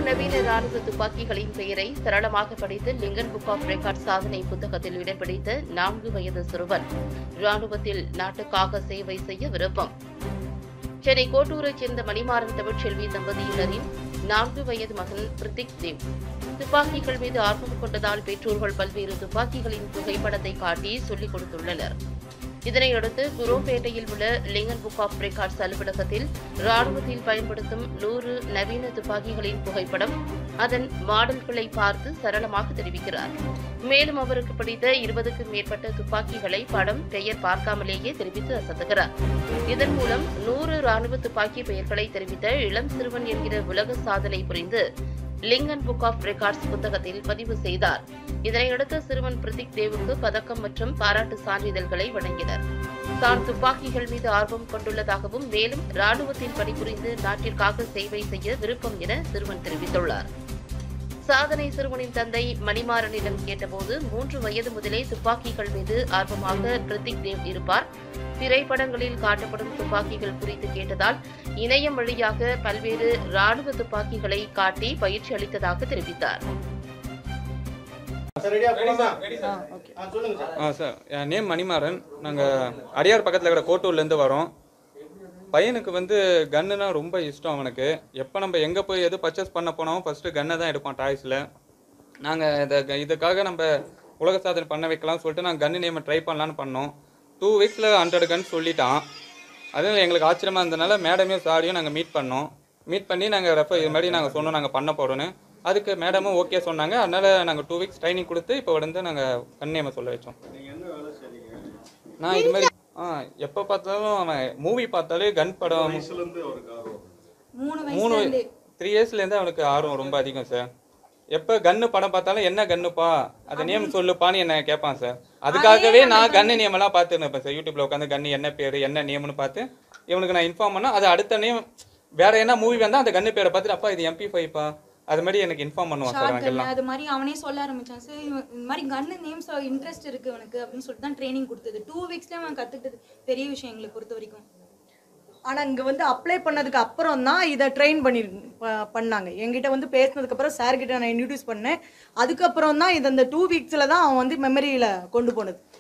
நவீன ராணுவ துப்பாக்கிகளின் பெயரை சரளமாக படித்து லிங்கன் புக் ஆஃப் ரெக்கார்ட் சாதனை புத்தகத்தில் இடம் பிடித்த நான்கு வயது சிறுவன் ராணுவத்தில் நாட்டுக்காக சேவை செய்ய விருப்பம் சென்னை கோட்டூரைச் சேர்ந்த மணிமாறன் தமிழ்ச்செல்வி தம்பதியினரின் நான்கு வயது மகன் பிரித்திக் தேவ் துப்பாக்கிகள் மீது ஆர்வம் கொண்டதால் பெற்றோர்கள் பல்வேறு துப்பாக்கிகளின் புகைப்படத்தை காட்டி சொல்லிக் கொடுத்துள்ளனர் இதனையடுத்து குரோம்பேட்டையில் உள்ள லிங்கன் புக் ஆஃப் ரெக்கார்ட்ஸ் அலுவலகத்தில் ராணுவத்தில் பயன்படுத்தும் நூறு நவீன துப்பாக்கிகளின் புகைப்படம் அதன் மாடல்களை பார்த்து சரளமாக தெரிவிக்கிறார் மேலும் அவருக்கு பிடித்த இருபதுக்கும் மேற்பட்ட துப்பாக்கிகளை படம் பெயர் பார்க்காமலேயே தெரிவித்து அசத்துகிறார் இதன் மூலம் நூறு ராணுவ துப்பாக்கி பெயர்களை தெரிவித்த இளம் சிறுவன் என்கிற உலக சாதனை புரிந்து லிங்கன் புக் ஆஃப் ரெக்கார்ட்ஸ் புத்தகத்தில் பதிவு செய்தார் இதனையடுத்து சிறுவன் பிரதீக் தேவுக்கு பதக்கம் மற்றும் பாராட்டு சான்றிதழ்களை வழங்கினர் தான் துப்பாக்கிகள் மீது ஆர்வம் கொண்டுள்ளதாகவும் மேலும் ராணுவத்தில் பணிபுரிந்து நாட்டிற்காக சேவை செய்ய விருப்பம் என சிறுவன் தெரிவித்துள்ளார் சாதனை சிறுவனின் தந்தை மணிமாறனிடம் கேட்டபோது மூன்று வயது முதலே துப்பாக்கிகள் மீது ஆர்வமாக பிரதீக் தேவ் இருப்பார் திரைப்படங்களில் காட்டப்படும் துப்பாக்கிகள் குறித்து கேட்டதால் இணையம் வழியாக பல்வேறு ராணுவ துப்பாக்கிகளை காட்டி பயிற்சி அளித்ததாக தெரிவித்தார் சார் ரெடியா போலாமா ஆ சொல்லுங்க சார் ஆ சார் என் நேம் மணிமாறன் நாங்கள் அடியார் பக்கத்தில் இருக்கிற கோட்டூர்லேருந்து வரோம் பையனுக்கு வந்து கன்னுனா ரொம்ப இஷ்டம் அவனுக்கு எப்போ நம்ம எங்கே போய் எது பர்ச்சேஸ் பண்ண போனாலும் ஃபஸ்ட்டு கன்னை தான் எடுப்பான் டாய்ஸில் நாங்கள் இதை இதுக்காக நம்ம உலக சாதனை பண்ண வைக்கலாம்னு சொல்லிட்டு நாங்கள் கன்னு நேமை ட்ரை பண்ணலான்னு பண்ணோம் டூ வீக்ஸில் ஹண்ட்ரட் கன் சொல்லிட்டான் அதுவும் எங்களுக்கு ஆச்சரியமாக இருந்தனால மேடமையும் சாரியும் நாங்கள் மீட் பண்ணோம் மீட் பண்ணி நாங்கள் ரெஃபர் இது மாதிரி நாங்கள் சொன்னோம் நாங்கள் பண்ண போகிறோன்னு அதுக்கு மேடமும் ஓகே சொன்னாங்க அதனால நாங்கள் டூ வீக்ஸ் ட்ரைனிங் கொடுத்து இப்போ வந்து நாங்கள் கன்னியமை சொல்ல வச்சோம் நான் இது மாதிரி ஆ எப்போ பார்த்தாலும் அவன் மூவி பார்த்தாலே கன் படம் மூணு மூணு வயசுல இருந்து த்ரீ இயர்ஸ்லேருந்து அவனுக்கு ஆர்வம் ரொம்ப அதிகம் சார் எப்போ கன்னு படம் பார்த்தாலும் என்ன கன்னுப்பா அதை நேம் சொல்லுப்பான்னு என்ன கேட்பான் சார் அதுக்காகவே நான் கன்னு நேம் எல்லாம் பார்த்துன்னு இருப்பேன் சார் யூடியூப்ல உட்காந்து கன்னு என்ன பேர் என்ன நேம்னு பார்த்து இவனுக்கு நான் இன்ஃபார்ம் பண்ணா அது அடுத்த நேம் வேற என்ன மூவி வந்தா அந்த கன்னு பேரை பார்த்துட்டு அப்பா இது எம்பி ஃபைவ்ப்பா அது மாதிரி எனக்கு இன்ஃபார்ம் பண்ணுவான் சார் ஷார்ட் எனக்கெல்லாம் கன் அது மாதிரி அவனே சொல்ல ஆரம்பிச்சான் சார் இவன் இந்த மாதிரி கன்னு நேம்ஸ் இன்ட்ரெஸ்ட் இருக்கு அவனுக்கு அப்படின்னு சொல்லிட்டு தான் ட்ரைனிங் கொடுத்தது டூ வீக்ஸ்ல அவன் கத்துக்கிட்டது பெரிய விஷயம் எங்களுக்கு பொறுத்த வரைக்கும் ஆனால் இங்கே வந்து அப்ளை பண்ணதுக்கு அப்புறம் தான் இதை ட்ரெயின் பண்ணி ப- பண்ணாங்க என்கிட்ட வந்து பேசினதுக்கப்புறம் சார் கிட்ட நான் இன்ட்ரடியூஸ் பண்ணேன் அதுக்கப்புறம் தான் இது அந்த டூ வீக்ஸில் தான் அவன் வந்து மெமரியில் கொண்டு போனது